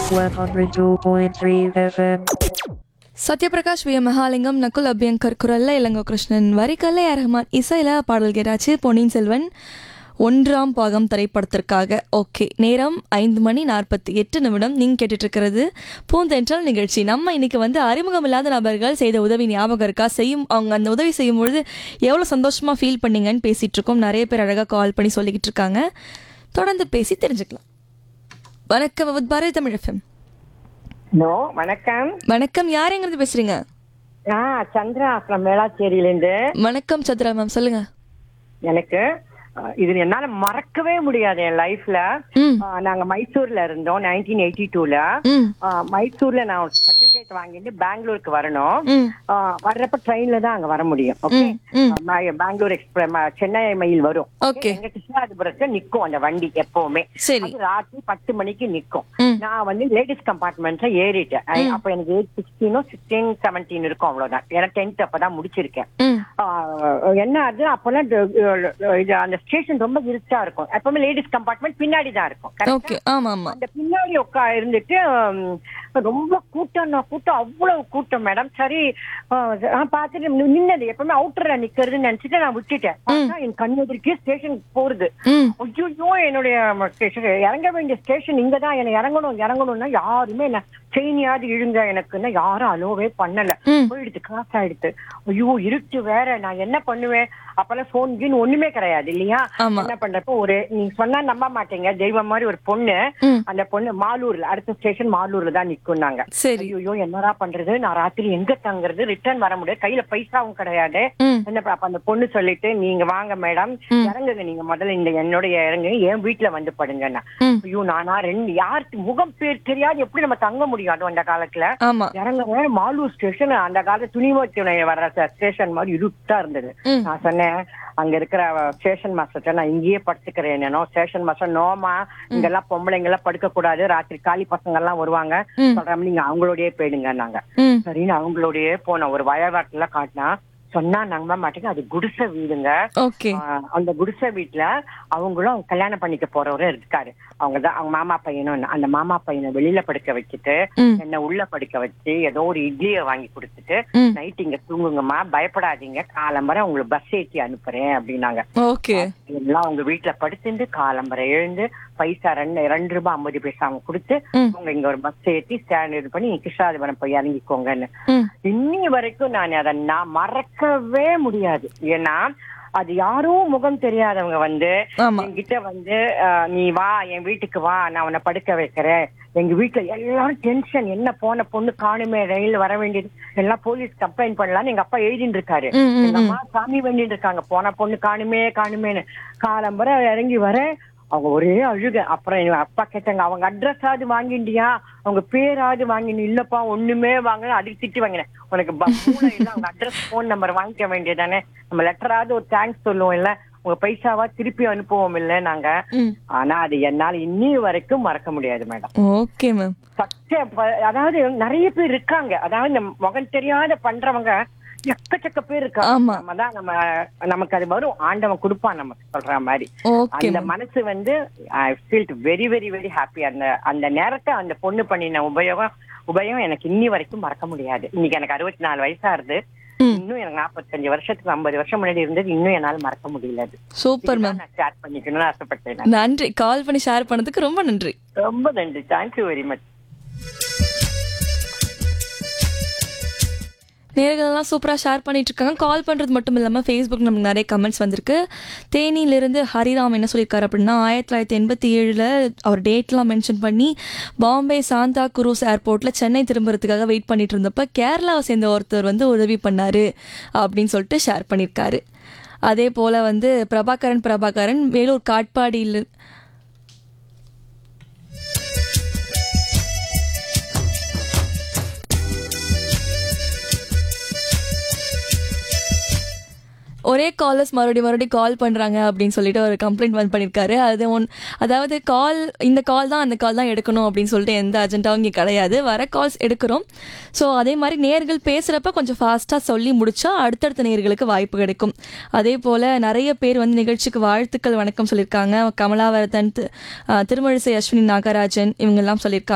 102.3 FM. Sathyaprakash V Mahalingam Nakul Abhyankar குரல்ல இளங்கோ கிருஷ்ணன் வரிக்கல்ல ஏ ரஹ்மான் இசையில பாடல் கேட்டாச்சு பொன்னியின் செல்வன் ஒன்றாம் பாகம் திரைப்படத்திற்காக ஓகே நேரம் ஐந்து மணி நாற்பத்தி எட்டு நிமிடம் நீங்கள் கேட்டுட்டு இருக்கிறது பூந்தென்றல் நிகழ்ச்சி நம்ம இன்னைக்கு வந்து அறிமுகம் இல்லாத நபர்கள் செய்த உதவி ஞாபகம் இருக்கா செய்யும் அவங்க அந்த உதவி செய்யும் பொழுது எவ்வளோ சந்தோஷமா ஃபீல் பண்ணீங்கன்னு பேசிட்டு இருக்கோம் நிறைய பேர் அழகாக கால் பண்ணி சொல்லிக்கிட்டு இருக்காங்க தொடர்ந்து பேசி தெரிஞ்சுக்கலாம் வணக்கம் with Bharathi Tamil FM hello வணக்கம் வணக்கம் யாருங்கிறது பேசுறீங்க ஆ சந்திரா ஃப்ரம் மேலாச்சேரியிலேருந்து வணக்கம் சத்ரா மேம் சொல்லுங்க எனக்கு அஹ், இது என்னால மறக்கவே முடியாது என் லைஃப்ல ம் நாங்க மைசூர்ல இருந்தோம் நைன்டீன் எயிட்டி டூல ம் மைசூர்ல நான் சர்டிபிகேட் வாங்கிட்டு பெங்களூருக்கு வரணும் ம் அஹ், வர்றப்ப ட்ரெயின்ல தான் அங்க வர முடியும் ஓகே ம் ம் பெங்களூர் எக்ஸ்பிரஸ் சென்னை மயில் வரும் ஓகே எங்க கிருஷ்ணாதிபுரத்துல நிக்கும் அந்த வண்டி எப்பவுமே சரி அது ராத்திரி பத்து மணிக்கு நிக்கும் ம் நான் வந்து லேடிஸ் கம்பார்ட்மெண்ட்ல ஏறிட்டேன் ஐ- அப்ப எனக்கு ஏஜ் சிக்ஸ்டீனோ சிக்ஸ்டீன் செவன்டீன் இருக்கும் அவ்வளவுதான் ஏன்னா டென்த் அப்பதான் முடிச்சிருக்கேன் ம் ஆஹ் என்ன அது அப்பெல்லாம் ட- இது அந்த ஸ்டேஷன் ரொம்ப இருட்டா இருக்கும் எப்பவுமே லேடிஸ் கம்பார்ட்மெண்ட் பின்னாடி தான் இருக்கும் correct ஆ? ஓகே ஆமா ஆமா அந்த பின்னாடி உட்கா இருந்துட்டு ஹம், ரொம்ப கூட்டம் கூட்டம் அவ்வளவு கூட்டம் மேடம் சரி ஆஹ் நான் பார்த்துட்டு நி- நின்னது எப்பவுமே அவுட்டர்ல நிக்கிறதுன்னு நினைச்சிட்டு நான் விட்டுட்டேன் பார்த்தா என் கண் எதிர்க்கே ஸ்டேஷன் போறது ம் ஐயோ என்னுடைய ஸ்டேஷன் இறங்க வேண்டிய ஸ்டேஷன் இங்க தான் என்ன இறங்கணும் இறங்கணும்னா யாருமே என்ன செயினியாவது இழுங்க எனக்குன்னா யாரும் அலோவே பண்ணல ம். போயிடுது கிராஸ் ஆயிடுது ஐயோ இருட்டு வேற நான் என்ன பண்ணுவேன் அப்பெல்லாம் போன் கீன் ஒண்ணுமே கிடையாது இல்லையா ஆமா என்ன பண்றப்போ ஒரு நீங்க சொன்னா நம்ப மாட்டீங்க தெய்வம் மாதிரி ஒரு பொண்ணு ம் அந்த பொண்ணு மாலூர்ல அடுத்த ஸ்டேஷன் மாலூர்ல தான் நிக்கும்னாங்க சரி ஐயோ என்னடா பண்றது நான் ராத்திரி எங்க தங்குறது ரிட்டர்ன் வர முடியாது கையில பைசாவும் கிடையாது ம் என்ன அப்ப அந்த பொண்ணு சொல்லிட்டு நீங்க வாங்க மேடம் ம். இறங்குங்க நீங்க முதல்ல இந்த என்னுடைய இறங்கு என் வீட்டுல வந்து படுங்கன்னா ம் ஐயோ நானா ரெண்டு யாருக்கு முகம் பேர் தெரியாது எப்படி நம்ம தங்க முடியும் அதுவும் அந்த காலத்துல ஆமா இறங்குங்க மாலூர் ஸ்டேஷன் அந்த காலத்து துணிமத்துணை வர்ற ஸ்டேஷன் மாதிரி இருட்டா இருந்தது ம் நான் சொன்னேன் அங்க இருக்கிற ஸ்டேஷன் மாஸ்டர் நான் இங்கேயே படுத்துக்கிறேன் என்னனோ ஸ்டேஷன் மாஸ்டர் நோமா இங்கெல்லாம் பொம்பளைங்க எல்லாம் படுக்க கூடாது ராத்திரி காலி பசங்க எல்லாம் வருவாங்க ம். சொல்றாங்க நீங்க அவங்களோடயே போயிடுங்க நாங்க ம் சரின்னு அவங்களோடயே போனோம் ஒரு வயவாட்டுல காட்டினா சொன்னா நம்ப மாட்டேங்க அது குடிசை வீடுங்க ஓகே ஆஹ் அந்த குடிசை வீட்டுல அவங்களும் அவங்க கல்யாணம் பண்ணிக்க போறவரும் இருக்காரு அவங்க தான் அவங்க மாமா பையனும் அந்த மாமா பையனை வெளியில படுக்க வச்சுட்டு ம் என்ன உள்ள படுக்க வச்சு ஏதோ ஒரு இட்லியை வாங்கி கொடுத்துட்டு ம் நைட் இங்க தூங்குங்கம்மா பயப்படாதீங்க காலம்பரை உங்களுக்கு பஸ் ஏற்றி அனுப்புறேன் அப்படின்னாங்க ஓகே எல்லாம் அவங்க வீட்டுல படுத்துட்டு காலம்பரை எழுந்து பைசா ரெண்டு ரெண்டு ரூபாய் ஐம்பது பைசா அவங்க கொடுத்து ம் அவங்க இங்க ஒரு பஸ் ஏற்றி ஸ்டாண்ட் இது பண்ணி கிருஷ்ணாதிபுரம் போய் இறங்கிக்கோங்கன்னு ம் இன்னி வரைக்கும் நான் அதை நான் மறக்கவே முடியாது ஏன்னா அது யாரும் முகம் தெரியாதவங்க வந்து ஆமா என்கிட்ட வந்து அஹ், நீ வா என் வீட்டுக்கு வா நான் உன்னை படுக்க வைக்கிறேன் எங்க வீட்டுல எல்லாரும் டென்ஷன் என்ன போன பொண்ணு காணுமே ரயில் வர வேண்டியது எல்லாம் போலீஸ் கம்ப்ளைண்ட் பண்ணலாம்னு எங்க அப்பா எழுதிட்டு இருக்காரு ம் ம் எங்க ம் அம்மா சாமி வேண்டிட்டு இருக்காங்க போன பொண்ணு காணுமே காணுமேன்னு காலம்பரை இறங்கி வர அவங்க ஒரே அழுக அப்புறம் எங்க அப்பா கேட்டாங்க அவங்க அட்ரஸ் ஆவது வாங்கிண்டியா அவங்க பேராவது வாங்கினு இல்லப்பா ஒண்ணுமே வாங்கல அதுக்கு திட்டு வாங்கினேன் உனக்கு ப- மூளை இல்ல அவங்க அட்ரஸ் போன் நம்பர் வாங்கிக்க வேண்டியதானே நம்ம லெட்டராவது ஒரு தேங்க்ஸ் சொல்லுவோம் இல்ல உங்க பைசாவா திருப்பி அனுப்புவோம் இல்ல நாங்க ம் ஆனா அது என்னால இன்னி வரைக்கும் மறக்க முடியாது மேடம் ஓகே மேம் சச்ச ப- அதாவது நிறைய பேர் இருக்காங்க அதாவது இந்த முகம் தெரியாத பண்றவங்க எக்கச்சக்க பேர் இருக்காங்க ஆமா. நம்ம தான் நம்ம நமக்கு அது வரும் ஆண்டவன் கொடுப்பான் நமக்கு சொல்ற மாதிரி ஓகே அந்த மனசு வந்து I feel very very very happy அந்த அந்த நேரத்தை அந்த பொண்ணு பண்ணின உபயோகம் உபயோகம் எனக்கு இன்னி வரைக்கும் மறக்க முடியாது இன்னைக்கு எனக்கு அறுபத்தி நாலு வயசா இருந்து ம் இன்னும் எனக்கு நாற்பத்தஞ்சு வருஷத்துக்கு ஐம்பது வருஷம் முன்னாடி இருந்தது இன்னும் என்னால மறக்க முடியல அது சூப்பர் மேம் இதுதான் நான் ஷேர் பண்ணிக்கணும்னு ஆசைப்பட்டேன் நான். நன்றி கால் பண்ணி ஷேர் பண்ணதுக்கு ரொம்ப நன்றி ரொம்ப நன்றி தேங்க்யூ வெரி மச் நேர்களெல்லாம் சூப்பராக ஷேர் பண்ணிட்டு இருக்காங்க கால் பண்ணுறது மட்டும் இல்லாமல் ஃபேஸ்புக் நமக்கு நிறைய கமெண்ட்ஸ் வந்திருக்கு தேனியிலிருந்து ஹரிராம் என்ன சொல்லியிருக்காரு அப்படின்னா ஆயிரத்தி தொள்ளாயிரத்தி எண்பத்தி ஏழில் அவர் டேட்லாம் மென்ஷன் பண்ணி பாம்பே சாந்தா குரூஸ் ஏர்போர்ட்டில் சென்னை திரும்புறதுக்காக வெயிட் பண்ணிட்டு இருந்தப்ப கேரளாவை சேர்ந்த ஒருத்தர் வந்து உதவி பண்ணாரு அப்படின்னு சொல்லிட்டு ஷேர் பண்ணியிருக்காரு அதே போல் வந்து பிரபாகரன் பிரபாகரன் வேலூர் காட்பாடியில் ஒரே காலர்ஸ் மறுபடியும் மறுபடியும் கால் பண்ணுறாங்க அப்படின்னு சொல்லிட்டு ஒரு கம்ப்ளைண்ட் வந்து பண்ணியிருக்காரு அது ஒன் அதாவது கால் இந்த கால் தான் அந்த கால் தான் எடுக்கணும் அப்படின்னு சொல்லிட்டு எந்த அஜெண்டாவும் இங்கே கிடையாது வர கால்ஸ் எடுக்கிறோம் ஸோ அதே மாதிரி நேர்கள் பேசுகிறப்ப கொஞ்சம் ஃபாஸ்ட்டாக சொல்லி முடிச்சா அடுத்தடுத்த நேர்களுக்கு வாய்ப்பு கிடைக்கும் அதே போல் நிறைய பேர் வந்து நிகழ்ச்சிக்கு வாழ்த்துக்கள் வணக்கம் சொல்லியிருக்காங்க கமலாவரதன் தி- அஹ் திருமழிசை அஸ்வினி நாகராஜன் இவங்கெல்லாம் சொல்லியிருக்காங்க